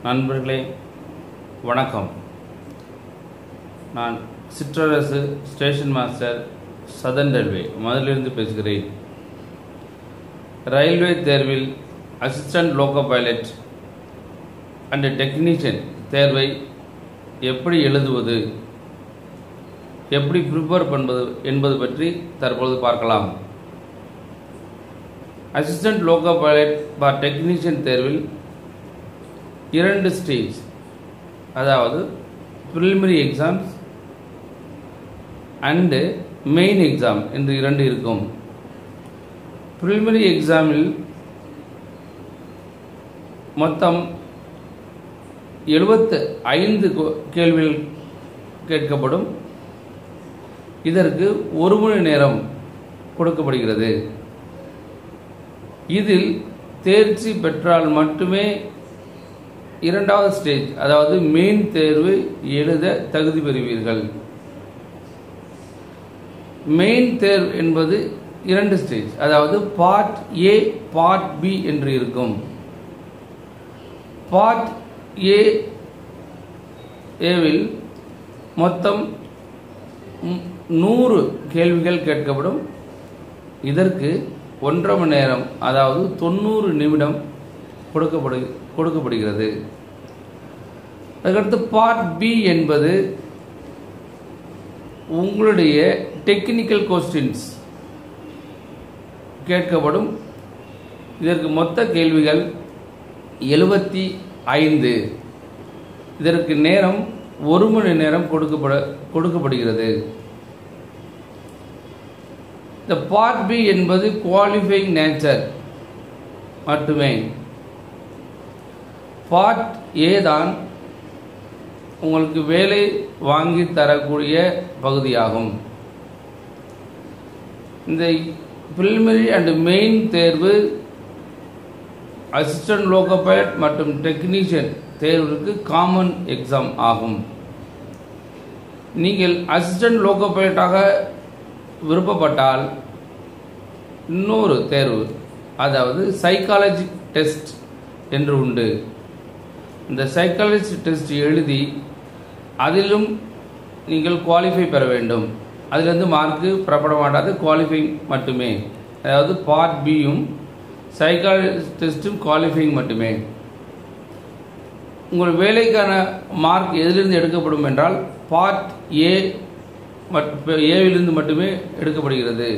நண்பர்களே வணக்கம் நான் Sitrarasu station master southern railway மதுரையிலிருந்து பேசுகிறேன் ரயில்வே தேர்வில் assistant loco pilot and technician தேர்வை எப்படி எழுதுவது எப்படி ப்ரிப்பேர் பண்ணுவது என்பது பற்றி தற்பொழுது பார்க்கலாம் assistant loco pilot for technician தேர்வில் இரண்டு ஸ்டேஜ் அதாவது preliminary exams and main exam என்று இரண்டு இருக்கும் ப்ரிலிமினரி எக்ஸாமில் மொத்தம் எழுபத்து ஐந்து கேள்விகள் கேட்கப்படும் இதற்கு ஒரு மணி நேரம் கொடுக்கப்படுகிறது இதில் தேர்ச்சி பெற்றால் மட்டுமே இரண்டாவது ஸ்டேஜ் அதாவது மெயின் தேர்வு எழுத தகுதி பெறுவீர்கள் மெயின் தேர்வு என்பது இரண்டு ஸ்டேஜ் அதாவது பார்ட் ஏ பார்ட் பி என்று இருக்கும் பார்ட் ஏ ஏவில் மொத்தம் நூறு கேள்விகள் கேட்கப்படும் இதற்கு ஒன்றரை மணி நேரம் அதாவது தொண்ணூறு நிமிடம் கொடுக்கப்படு கொடுக்கப்படுகிறது அதுக்கடுத்து பார்ட் பி என்பது உங்களுடைய டெக்னிக்கல் கொஸ்டின்ஸ் கேட்கப்படும் இதற்கு மொத்த கேள்விகள் எழுபத்தி ஐந்து இதற்கு நேரம் ஒரு மணி நேரம் கொடுக்கப்பட கொடுக்கப்படுகிறது இந்த பார்ட் பி என்பது குவாலிஃபைங் நேச்சர் மட்டுமே பார்ட் ஏ தான் உங்களுக்கு வேலை வாங்கி தரக்கூடிய பகுதியாகும் இந்த பிரிலிமினரி அண்ட் மெயின் தேர்வு அசிஸ்டன்ட் லோகோ பைலட் மற்றும் டெக்னீஷியன் தேர்வுக்கு காமன் எக்ஸாம் ஆகும் நீங்கள் அசிஸ்டன்ட் லோகோ பைலட்டாக விருப்பப்பட்டால் இன்னொரு தேர்வு அதாவது சைக்காலஜி டெஸ்ட் என்று உண்டு இந்த சைக்காலஜி டெஸ்ட் எழுதி அதிலும் நீங்கள் குவாலிஃபை பெற வேண்டும் அதிலிருந்து மார்க்கு பெறப்பட மாட்டாது குவாலிஃபைங் மட்டுமே அதாவது பார்ட் பியும் சைக்காலஜி டெஸ்ட்டும் குவாலிஃபைங் மட்டுமே உங்கள் வேலைக்கான மார்க் எதிலிருந்து எடுக்கப்படும் என்றால் பார்ட் ஏ ஏவிலிருந்து மட்டுமே எடுக்கப்படுகிறது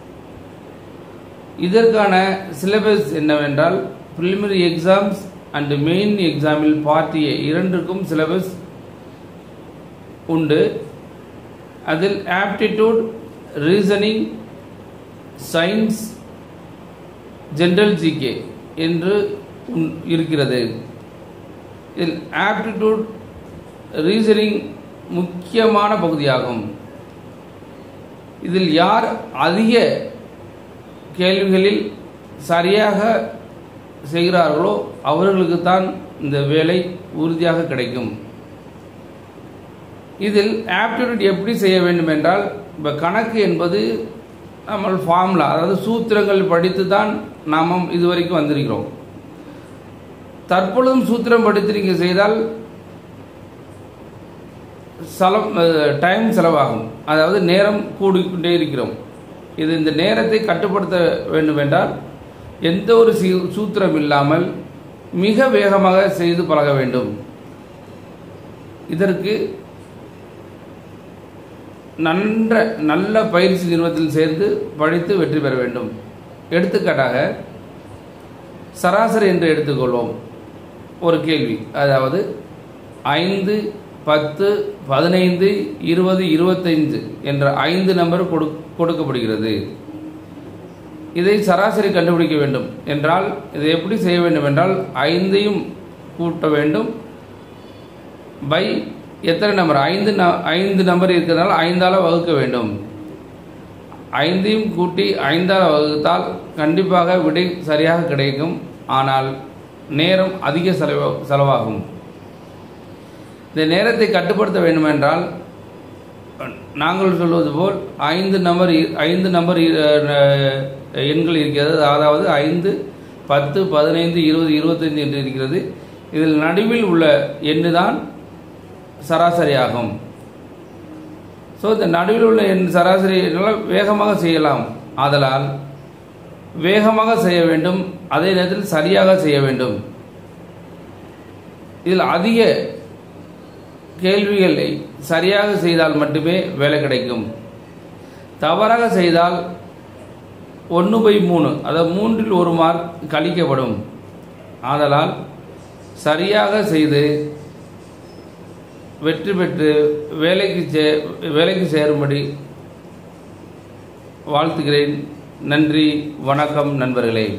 இதற்கான சிலபஸ் என்னவென்றால் ப்ரிலிமினரி எக்ஸாம்ஸ் அண்ட் மெயின் எக்ஸாமில் பார்ட் ஏ இரண்டுக்கும் சிலபஸ் உண்டு அதில் aptitude reasoning science general GK என்று இருக்கிறது இதில் ஆப்டிடியூட் ரீசனிங் முக்கியமான பகுதியாகும் இதில் யார் அதிக கேள்விகளில் சரியாக செய்கிறார்களோ அவர்களுக்கு தான் இந்த வேலை உறுதியாக கிடைக்கும் இதில் ஆப்டிடியூட் எப்படி செய்ய வேண்டும் என்றால் இப்போ கணக்கு என்பது நம்ம ஃபார்முலா அதாவது சூத்திரங்கள் படித்து தான் நாம் இதுவரைக்கும் வந்திருக்கிறோம் தற்பொழுதும் சூத்திரம் படித்து நீங்கள் செய்தால் செலவு டைம் செலவாகும் அதாவது நேரம் கூடிக்கொண்டே இருக்கிறோம் இது இந்த நேரத்தை கட்டுப்படுத்த வேண்டும் என்றால் எந்த ஒரு சூத்திரம் இல்லாமல் மிக வேகமாக செய்து பழக வேண்டும் இதற்கு நன்ற நல்ல பயிற்சி நிறுவனத்தில் சேர்ந்து படித்து வெற்றி பெற வேண்டும் எடுத்துக்காட்டாக சராசரி என்று எடுத்துக்கொள்வோம் ஒரு கேள்வி அதாவது ஐந்து பத்து பதினைந்து இருபது இருபத்தைந்து என்ற ஐந்து நம்பர் கொடு கொடுக்கப்படுகிறது இதை சராசரி கண்டுபிடிக்க வேண்டும் என்றால் இதை எப்படி செய்ய வேண்டும் என்றால் ஐந்தையும் கூட்ட வேண்டும் பை எத்தனை நம்பர் ஐந்து ஐந்து நம்பர் இருக்கிறதால் ஐந்தால் வகுக்க வேண்டும் ஐந்தையும் கூட்டி ஐந்தால் வகுத்தால் கண்டிப்பாக விடை சரியாக கிடைக்கும் ஆனால் நேரம் அதிக செலவ செலவாகும் இந்த நேரத்தை கட்டுப்படுத்த வேண்டுமென்றால் நாங்கள் சொல்வது போல் ஐந்து நம்பர் ஐந்து நம்பர் எண்கள் இருக்கிறது அதாவது ஐந்து பத்து பதினைந்து இருபது இருபத்தைந்து என்று இருக்கிறது இதில் நடுவில் உள்ள எண்ணு தான் சராசரியாகும் ஸோ இந்த நடுவில் உள்ள எண் சராசரி எண்ணால் வேகமாக செய்யலாம் ஆதலால் வேகமாக செய்ய வேண்டும் அதே நேரத்தில் சரியாக செய்ய வேண்டும் இதில் அதிக கேள்விகளை சரியாக செய்தால் மட்டுமே வேலை கிடைக்கும் தவறாக செய்தால் ஒன்று பை மூணு அதாவது மூன்றில் ஒரு மார்க் கழிக்கப்படும் ஆதலால் சரியாக செய்து வெற்றி பெற்று வேலைக்கு சே வேலைக்கு சேரும்படி வாழ்த்துகிறேன் நன்றி வணக்கம் நண்பர்களே